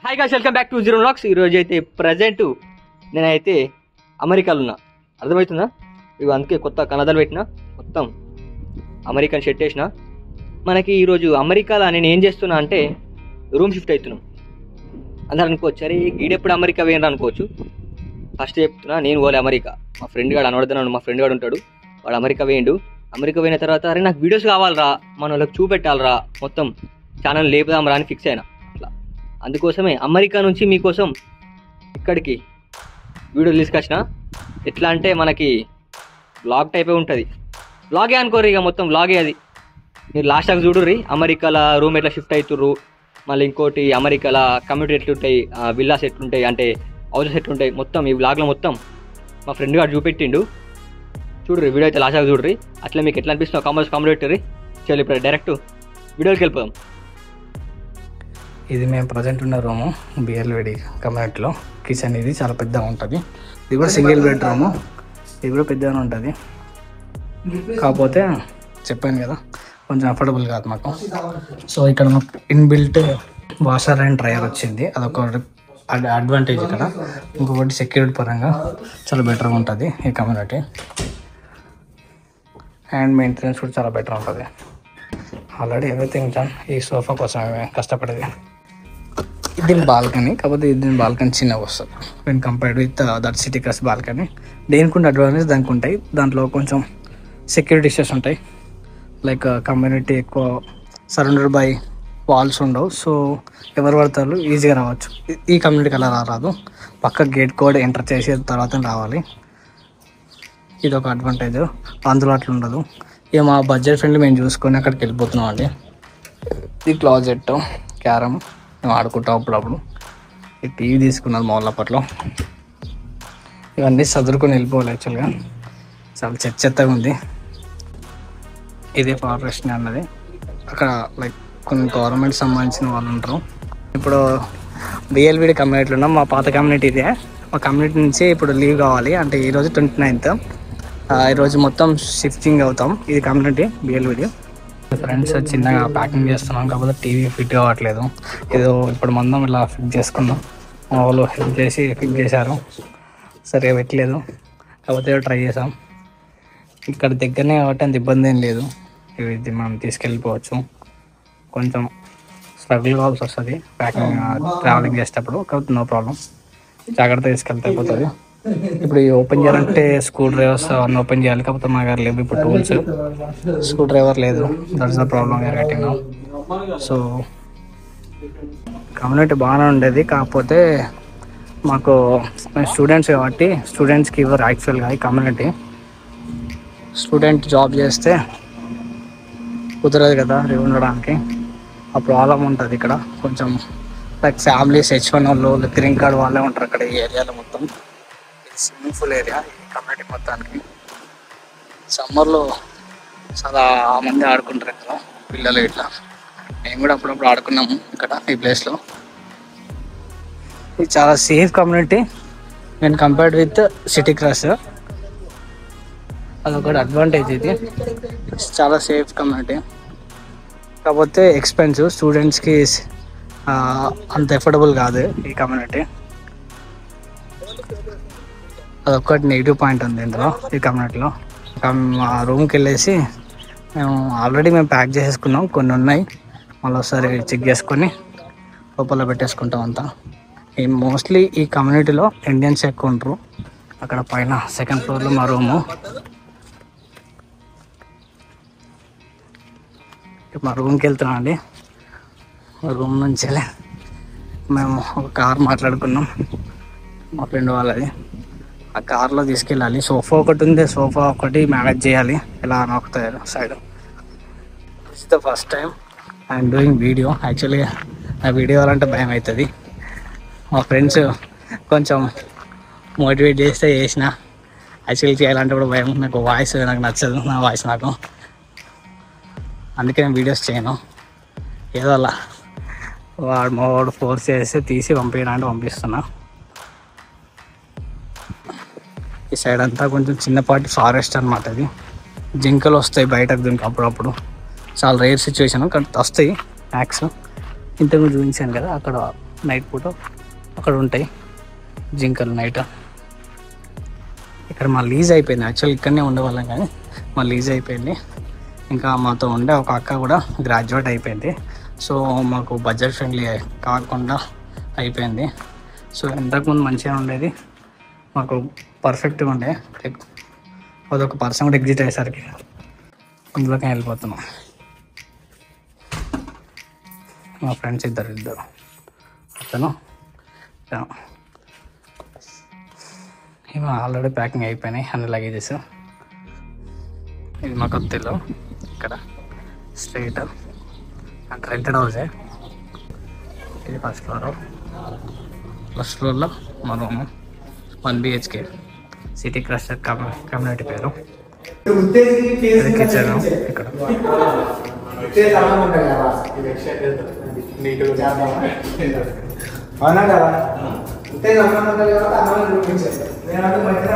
Hi guys welcome back to zero lakhs ఈరోజు అయితే present నేనైతే అమెరికాలో ఉన్నా అర్థమవుతుందా ఇవి అందుకే కొత్త కన్నదాలు పెట్టిన మొత్తం అమెరికన్ షర్ట్ వేసిన మనకి ఈరోజు అమెరికాలో నేను ఏం చేస్తున్నా అంటే రూమ్ షిఫ్ట్ అవుతున్నాం అందరు అనుకోవచ్చు అరే గీడెప్పుడు అమెరికా వేయరు అనుకోవచ్చు ఫస్ట్ చెప్తున్నా నేను పోలే అమెరికా మా ఫ్రెండ్ గాడు అనవడుతున్నాడు మా ఫ్రెండ్ గాడు ఉంటాడు వాడు అమెరికా వేయండు అమెరికా పోయిన తర్వాత అరే నాకు వీడియోస్ కావాలరా మన వాళ్ళకి చూపెట్టాలరా మొత్తం ఛానల్ లేపుదాం రా అని ఫిక్స్ అయినా అట్లా అందుకోసమే అమెరికా నుంచి మీకోసం ఇక్కడికి వీడియోలు తీసుకొచ్చిన ఎట్లా అంటే మనకి బ్లాగ్ టైపే ఉంటుంది బ్లాగే అనుకోరు ఇక మొత్తం బ్లాగే అది మీరు లాస్ట్ దాకా చూడుర్రి అమెరికాలో రూమ్ ఎట్లా షిఫ్ట్ అవుతుర్రు మళ్ళీ ఇంకోటి అమెరికాలో కమ్యూనిటీ ఎట్లుంటాయి విల్లాస్ ఎట్లుంటాయి అంటే హౌసెస్ ఎట్లుంటాయి మొత్తం ఈ బ్లాగ్లో మొత్తం మా ఫ్రెండ్ గారు చూపెట్టిండు చూడుర్రి వీడియో అయితే లాస్ట్ దాకా చూడుర్రి అట్లా మీకు ఎట్లా అనిపిస్తుందో కామెంట్స్ కామెంట్ పెట్టిర్రి చలో ఇప్పుడు డైరెక్ట్ వీడియోకి వెళ్ళిపోదాం ఇది మేము ప్రజెంట్ ఉన్న రూము బిఎల్విడి కమ్యూనిటీలో కిచెన్ ఇది చాలా పెద్దగా ఉంటుంది ఇది కూడా సింగిల్ బెడ్రూము ఇది కూడా పెద్దగానే ఉంటుంది కాకపోతే చెప్పాను కదా కొంచెం అఫోర్డబుల్ కాదు మాకు సో ఇక్కడ మాకు ఇన్బిల్ట్ వాషర్ అండ్ డ్రైయర్ వచ్చింది అదొక అడ్- అడ్వాంటేజ్ ఇక్కడ ఇంకొకటి సెక్యూరిటీ పరంగా చాలా బెటర్గా ఉంటుంది ఈ కమ్యూనిటీ అండ్ మెయింటెనెన్స్ కూడా చాలా బెటర్ ఉంటుంది ఆల్రెడీ ఎవ్రీథింగ్ డన్ ఈ సోఫా కోసం కష్టపడేది దీని బాల్కనీ కాకపోతే దీని బాల్కనీ చిన్నగా వస్తుంది when compared with that city crest balcony దేనికి ఉండే అడ్వాంటేజ్ దానికి ఉంటాయి దాంట్లో కొంచెం సెక్యూరిటీ ఇష్యూస్ ఉంటాయి లైక్ కమ్యూనిటీ ఎక్కువ సరౌండెడ్ బై వాల్స్ ఉండవు సో ఎవరు పడతారు ఈజీగా రావచ్చు ఈ- ఈ కమ్యూనిటీకి అలా రారాదు పక్క గేట్ కోడ్ ఎంటర్ చేసి తర్వాత రావాలి ఇది ఒక అడ్వాంటేజ్ అందులో అట్లా ఉండదు ఇక మా బడ్జెట్ ఫ్రెండ్లీ మేము చూసుకొని అక్కడికి వెళ్ళిపోతున్నాం అండి ఇది క్లాజెట్ క్యారమ్ మేము ఆడుకుంటాం అప్పుడప్పుడు ఈ టీవీ తీసుకున్నది మామూలు అప్పట్లో ఇవన్నీ చదువుకొని వెళ్ళిపోవాలి యాక్చువల్గా చాలా చెత్త చెత్తగా ఉంది ఇదే ఫారెస్ట్ అన్నది అక్కడ లైక్ కొన్ని గవర్నమెంట్ సంబంధించిన వాళ్ళు ఉంటారు ఇప్పుడు బిఎల్బిడి కమ్యూనిటీలో ఉన్నాం మా పాత కమ్యూనిటీ ఇదే మా కమ్యూనిటీ నుంచి ఇప్పుడు లీవ్ కావాలి అంటే ఈరోజు ట్వంటీ నైన్త్ ఈరోజు మొత్తం షిఫ్టింగ్ అవుతాం ఇది కమ్యూనిటీ బిఎల్బిడి ఫ్రెండ్స్ చిన్నగా ప్యాకింగ్ చేస్తున్నాం కాకపోతే టీవీ ఫిట్ కావట్లేదు ఏదో ఇప్పుడు మందం ఇలా ఫిట్ చేసుకున్నాం మా వాళ్ళు హెల్ప్ చేసి ఫిట్ చేశారు సరిగా పెట్టలేదు కాకపోతే ట్రై చేసాం ఇక్కడ దగ్గరనే కాబట్టి అంత ఇబ్బంది ఏం లేదు ఇవి ఇది మనం తీసుకెళ్ళిపోవచ్చు కొంచెం స్ట్రగుల్ కావాల్సి వస్తుంది ప్యాకింగ్ ట్రావెలింగ్ చేసేటప్పుడు కాకపోతే నో ప్రాబ్లం జాగ్రత్త తీసుకెళ్తే అయిపోతుంది ఇప్పుడు ఈ ఓపెన్ చేయాలంటే స్క్రూ డ్రైవర్స్ అవన్నీ ఓపెన్ చేయాలి కాకపోతే మా గారు లేవు ఇప్పుడు టూల్స్ స్క్రూ డ్రైవర్ లేదు that's the problem we are getting so community బాగానే ఉండేది కాకపోతే మాకు స్టూడెంట్స్ కాబట్టి స్టూడెంట్స్కి ఇవ్వరు యాక్చువల్గా ఈ కమ్యూనిటీ స్టూడెంట్ జాబ్ చేస్తే కుదరదు కదా రేపు ఉండడానికి ఆ ప్రాబ్లం ఉంటుంది ఇక్కడ కొంచెం లైక్ ఫ్యామిలీస్ హెచ్ వన్ వాళ్ళు గ్రీన్ కార్డ్ వాళ్ళే ఉంటారు అక్కడ ఈ ఏరియాలో మొత్తం స్విమ్మింగ్ పూల్ ఏరియా ఈ కమ్యూనిటీ మొత్తానికి సమ్మర్లో చాలా మంది ఆడుకుంటారు ఇక్కడ పిల్లలు ఇట్లా మేము కూడా అప్పుడప్పుడు ఆడుకున్నాము ఇక్కడ ఈ ప్లేస్లో ఇది చాలా సేఫ్ కమ్యూనిటీ నేను కంపేర్డ్ విత్ సిటీ క్రాస్ అదొకటి అడ్వాంటేజ్ ఇది చాలా సేఫ్ కమ్యూనిటీ కాకపోతే ఎక్స్పెన్సివ్ స్టూడెంట్స్కి అంత ఎఫోర్డబుల్ కాదు ఈ కమ్యూనిటీ అదొక్కటి నెగిటివ్ పాయింట్ ఉంది ఇందులో ఈ కమ్యూనిటీలో మా రూమ్కి వెళ్ళేసి మేము ఆల్రెడీ మేము ప్యాక్ చేసేసుకున్నాం కొన్ని ఉన్నాయి మళ్ళీ ఒకసారి చెక్ చేసుకొని లోపల పెట్టేసుకుంటాం అంతా ఈ మోస్ట్లీ ఈ కమ్యూనిటీలో ఇండియన్స్ ఎక్కువ ఉంటారు అక్కడ పైన సెకండ్ ఫ్లోర్లో మా రూము ఇప్పుడు మా రూమ్కి వెళ్తున్నాం అండి మా రూమ్ నుంచి మేము ఒక కార్ మాట్లాడుకున్నాం మా ఫ్రెండ్ వాళ్ళది ఆ కార్లో తీసుకెళ్ళాలి సోఫా ఒకటి ఉంది సోఫా ఒకటి మేనేజ్ చేయాలి ఎలా నొక్కుతారు side it's the first time I'm doing video actually నా వీడియో అంటే భయం అవుతుంది మా ఫ్రెండ్స్ కొంచెం మోటివేట్ చేస్తే చేసిన యాక్చువల్లీ చేయాలంటే కూడా భయం నాకు వాయిస్ నాకు నచ్చదు నా వాయిస్ నాకు అందుకే నేను వీడియోస్ చేయను ఏదో అలా వాడు మా వాడు ఫోర్స్ చేస్తే తీసి పంపించడానికి పంపిస్తున్నా ఈ సైడ్ అంతా కొంచెం చిన్నపాటి ఫారెస్ట్ అనమాట ఇది జింకలు వస్తాయి బయటకు దీనికి అప్పుడప్పుడు చాలా రేర్ సిచ్యువేషన్ కానీ వస్తాయి మ్యాక్స్ ఇంతకు చూపించాను కదా అక్కడ నైట్ పూట అక్కడ ఉంటాయి జింకలు నైట్ ఇక్కడ మా లీజ్ అయిపోయింది యాక్చువల్ ఇక్కడనే ఉండేవాళ్ళం కానీ మా లీజ్ అయిపోయింది ఇంకా మాతో ఉండే ఒక అక్క కూడా గ్రాడ్యుయేట్ అయిపోయింది సో మాకు బడ్జెట్ ఫ్రెండ్లీ కాకుండా అయిపోయింది సో ఇంతకుముందు మంచిగా ఉండేది మాకు పర్ఫెక్ట్గా ఉండే అదొక పర్సన్ కూడా ఎగ్జిట్ అయ్యేసరికి అందులోకి వెళ్ళిపోతున్నాం మా ఫ్రెండ్స్ ఇద్దరు ఇద్దరు అతను ఇతను. ఇవి ఆల్రెడీ ప్యాకింగ్ అయిపోయినాయి అన్ని లగేజెస్ ఇది మా కొత్తలో ఇక్కడ స్ట్రైట్ అంటే రెంటెడ్ హౌసే ఇది ఫస్ట్ ఫ్లోర్ ఫస్ట్ ఫ్లోర్లో మా room one BHK city cluster community పేరు ఇది కిచెన్ ఇక్కడ అవునా కదా అంతే నమ్మకం కాబట్టి అన్నం చూపించారు నేనంటే మధ్య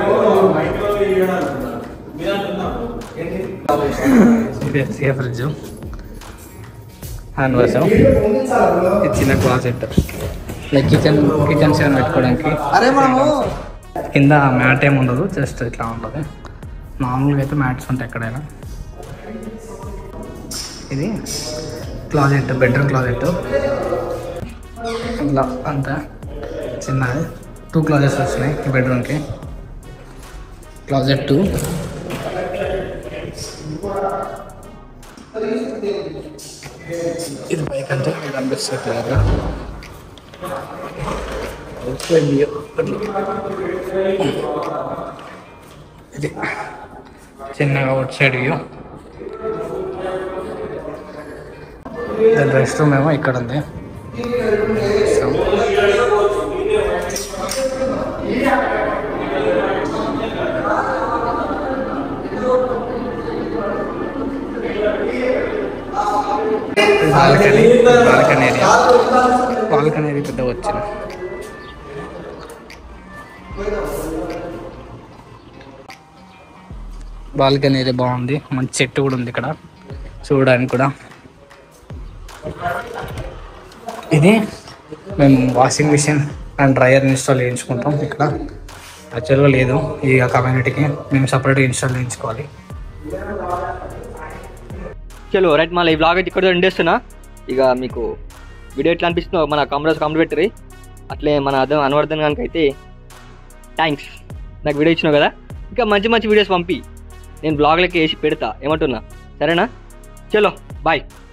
ఇది ఎస్సీఏ ఫ్రిడ్జ్ హ్యాండ్ వాష్ ఇది చిన్న క్లాసెట్ లైక్ కిచెన్ కిచెన్ సేవన్ పెట్టుకోవడానికి అరే మనము కింద మ్యాట్ ఏమి ఉండదు జస్ట్ ఇట్లా ఉంటుంది నార్మల్గా అయితే మ్యాట్స్ ఉంటాయి ఎక్కడైనా ఇది క్లాజెట్ బెడ్రూమ్ క్లాజెట్ ఇలా అంతా చిన్నది టూ క్లాజెట్స్ వచ్చినాయి ఈ బెడ్రూమ్కి క్లాజెట్ టూ ఇది బైక్ అంటే మీకు అనిపిస్తుంది క్లియర్గా ఇది చిన్నగా అవుట్ సైడ్ వ్యూ దాని రెస్ట్ రూమ్ ఏమో ఇక్కడ ఉంది so, balcony balcony area balcony area పెద్ద వచ్చింది బాల్కనీ ఏరియా బాగుంది మంచి చెట్టు కూడా ఉంది ఇక్కడ చూడడానికి కూడా ఇది మేము washing machine and dryer install చేయించుకుంటాం ఇక్కడ యాక్చువల్గా లేదు ఈ కమ్యూనిటీకి మేము సపరేట్గా ఇన్స్టాల్ చేయించుకోవాలి చలో రైట్ మళ్ళీ ఈ బ్లాగ్ అయితే ఇక్కడ ఎండేస్తున్నా ఇక మీకు వీడియో ఎట్లా అనిపిస్తుందో మన కామరాజ్ కామెంట్ పెట్టరు అట్లే మన అర్థం అనువర్ధన్ కనుక అయితే థ్యాంక్స్ నాకు వీడియో ఇచ్చినావు కదా ఇంకా మంచి మంచి వీడియోస్ పంపి నేను బ్లాగ్లకి వేసి పెడతా ఏమంటున్నా సరేనా చలో బాయ్